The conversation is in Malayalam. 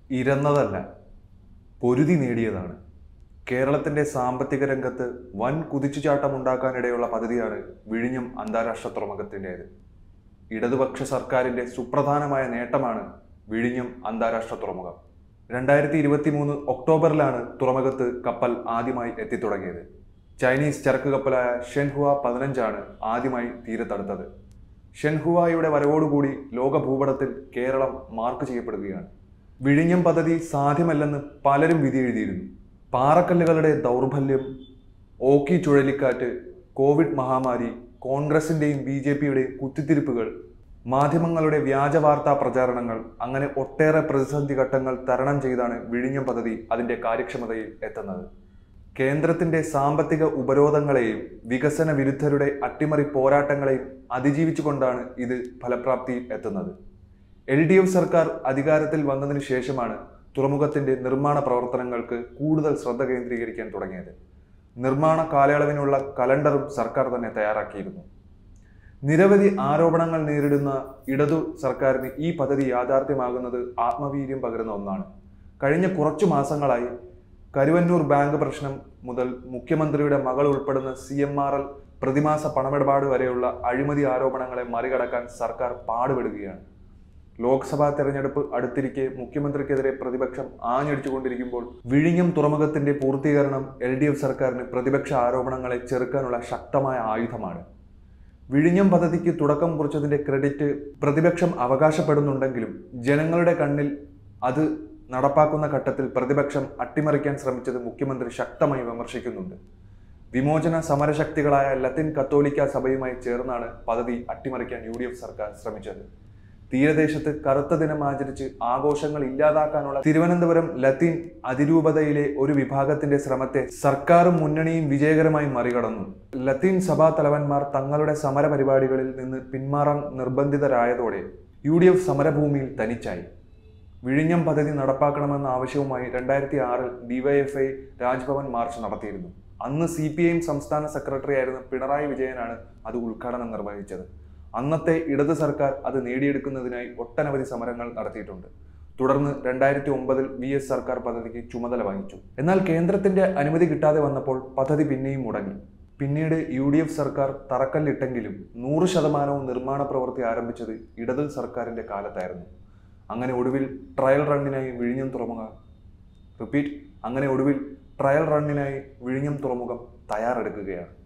ഇരന്നതല്ല പൊരുതി നേടിയതാണ് കേരളത്തിന്റെ സാമ്പത്തിക രംഗത്ത് വൻ കുതിച്ചുചാട്ടം ഉണ്ടാക്കാനിടയുള്ള പദ്ധതിയാണ് വിഴിഞ്ഞം അന്താരാഷ്ട്ര തുറമുഖത്തിൻ്റേത് ഇടതുപക്ഷ സർക്കാരിന്റെ സുപ്രധാനമായ നേട്ടമാണ് വിഴിഞ്ഞം അന്താരാഷ്ട്ര തുറമുഖം രണ്ടായിരത്തി ഇരുപത്തി മൂന്ന് ഒക്ടോബറിലാണ് തുറമുഖത്ത് കപ്പൽ ആദ്യമായി എത്തിത്തുടങ്ങിയത് ചൈനീസ് ചരക്ക് കപ്പലായ ഷെൻഹുവ പതിനഞ്ചാണ് ആദ്യമായി തീരത്തടുത്തത് ഷെൻഹുവായുടെ വരവോടുകൂടി ലോക ഭൂപടത്തിൽ കേരളം മാർക്ക് ചെയ്യപ്പെടുകയാണ് വിഴിഞ്ഞം പദ്ധതി സാധ്യമല്ലെന്ന് പലരും വിധി എഴുതിയിരുന്നു പാറക്കല്ലുകളുടെ ദൗർബല്യം ഓക്കി ചുഴലിക്കാറ്റ് കോവിഡ് മഹാമാരി കോൺഗ്രസിന്റെയും ബി ജെ പിയുടെയും കുത്തിത്തിരിപ്പുകൾ മാധ്യമങ്ങളുടെ വ്യാജ വാർത്താ പ്രചാരണങ്ങൾ അങ്ങനെ ഒട്ടേറെ പ്രതിസന്ധി ഘട്ടങ്ങൾ തരണം ചെയ്താണ് വിഴിഞ്ഞം പദ്ധതി അതിന്റെ കാര്യക്ഷമതയിൽ എത്തുന്നത് കേന്ദ്രത്തിന്റെ സാമ്പത്തിക ഉപരോധങ്ങളെയും വികസന വിരുദ്ധരുടെ അട്ടിമറി പോരാട്ടങ്ങളെയും അതിജീവിച്ചുകൊണ്ടാണ് ഇത് ഫലപ്രാപ്തിയിൽ എത്തുന്നത് എൽ ഡി എഫ് സർക്കാർ അധികാരത്തിൽ വന്നതിന് ശേഷമാണ് തുറമുഖത്തിന്റെ നിർമ്മാണ പ്രവർത്തനങ്ങൾക്ക് കൂടുതൽ ശ്രദ്ധ കേന്ദ്രീകരിക്കാൻ തുടങ്ങിയത് നിർമ്മാണ കാലയളവിനുള്ള കലണ്ടറും സർക്കാർ തന്നെ തയ്യാറാക്കിയിരുന്നു നിരവധി ആരോപണങ്ങൾ നേരിടുന്ന ഇടതു സർക്കാരിന് ഈ പദ്ധതി യാഥാർത്ഥ്യമാകുന്നത് ആത്മവീര്യം പകരുന്ന ഒന്നാണ് കഴിഞ്ഞ കുറച്ചു മാസങ്ങളായി കരുവന്നൂർ ബാങ്ക് പ്രശ്നം മുതൽ മുഖ്യമന്ത്രിയുടെ മകൾ ഉൾപ്പെടുന്ന സി എം ആർ എൽ പ്രതിമാസ പണമിടപാട് വരെയുള്ള അഴിമതി ആരോപണങ്ങളെ മറികടക്കാൻ സർക്കാർ പാടുപെടുകയാണ് ലോക്സഭാ തെരഞ്ഞെടുപ്പ് അടുത്തിരിക്കെ മുഖ്യമന്ത്രിക്കെതിരെ പ്രതിപക്ഷം ആഞ്ഞടിച്ചുകൊണ്ടിരിക്കുമ്പോൾ വിഴിഞ്ഞം തുറമുഖത്തിന്റെ പൂർത്തീകരണം എൽ ഡി എഫ് സർക്കാരിന് പ്രതിപക്ഷ ആരോപണങ്ങളെ ചെറുക്കാനുള്ള ശക്തമായ ആയുധമാണ് വിഴിഞ്ഞം പദ്ധതിക്ക് തുടക്കം കുറിച്ചതിന്റെ ക്രെഡിറ്റ് പ്രതിപക്ഷം അവകാശപ്പെടുന്നുണ്ടെങ്കിലും ജനങ്ങളുടെ കണ്ണിൽ അത് നടപ്പാക്കുന്ന ഘട്ടത്തിൽ പ്രതിപക്ഷം അട്ടിമറിക്കാൻ ശ്രമിച്ചത് മുഖ്യമന്ത്രി ശക്തമായി വിമർശിക്കുന്നുണ്ട് വിമോചന സമരശക്തികളായ ലത്തിൻ കത്തോലിക്ക സഭയുമായി ചേർന്നാണ് പദ്ധതി അട്ടിമറിക്കാൻ യു ഡി എഫ് സർക്കാർ ശ്രമിച്ചത് തീരദേശത്ത് കറുത്ത ദിനം ആചരിച്ച് ആഘോഷങ്ങൾ ഇല്ലാതാക്കാനുള്ള തിരുവനന്തപുരം ലത്തീൻ അതിരൂപതയിലെ ഒരു വിഭാഗത്തിന്റെ ശ്രമത്തെ സർക്കാരും മുന്നണിയും വിജയകരമായി മറികടന്നു ലത്തീൻ സഭാ തലവന്മാർ തങ്ങളുടെ സമര പരിപാടികളിൽ നിന്ന് പിന്മാറാൻ നിർബന്ധിതരായതോടെ യു ഡി എഫ് സമരഭൂമിയിൽ തനിച്ചായി വിഴിഞ്ഞം പദ്ധതി നടപ്പാക്കണമെന്ന ആവശ്യവുമായി രണ്ടായിരത്തി ആറിൽ ഡിവൈഎഫ്ഐ രാജ്ഭവൻ മാർച്ച് നടത്തിയിരുന്നു അന്ന് സി പി ഐ എം സംസ്ഥാന സെക്രട്ടറി ആയിരുന്ന പിണറായി വിജയനാണ് അത് ഉദ്ഘാടനം നിർവഹിച്ചത് അന്നത്തെ ഇടത് സർക്കാർ അത് നേടിയെടുക്കുന്നതിനായി ഒട്ടനവധി സമരങ്ങൾ നടത്തിയിട്ടുണ്ട് തുടർന്ന് രണ്ടായിരത്തി ഒമ്പതിൽ വി എസ് സർക്കാർ പദ്ധതിക്ക് ചുമതല വഹിച്ചു എന്നാൽ കേന്ദ്രത്തിന്റെ അനുമതി കിട്ടാതെ വന്നപ്പോൾ പദ്ധതി പിന്നെയും മുടങ്ങി പിന്നീട് യു ഡി എഫ് സർക്കാർ തറക്കല്ലിട്ടെങ്കിലും നൂറ് ശതമാനവും നിർമ്മാണ പ്രവൃത്തി ആരംഭിച്ചത് ഇടത് സർക്കാരിന്റെ കാലത്തായിരുന്നു അങ്ങനെ ഒടുവിൽ ട്രയൽ റണ്ണിനായി വിഴിഞ്ഞം തുറമുഖം റിപ്പീറ്റ് അങ്ങനെ ഒടുവിൽ ട്രയൽ റണ്ണിനായി വിഴിഞ്ഞം തുറമുഖം തയ്യാറെടുക്കുകയാണ്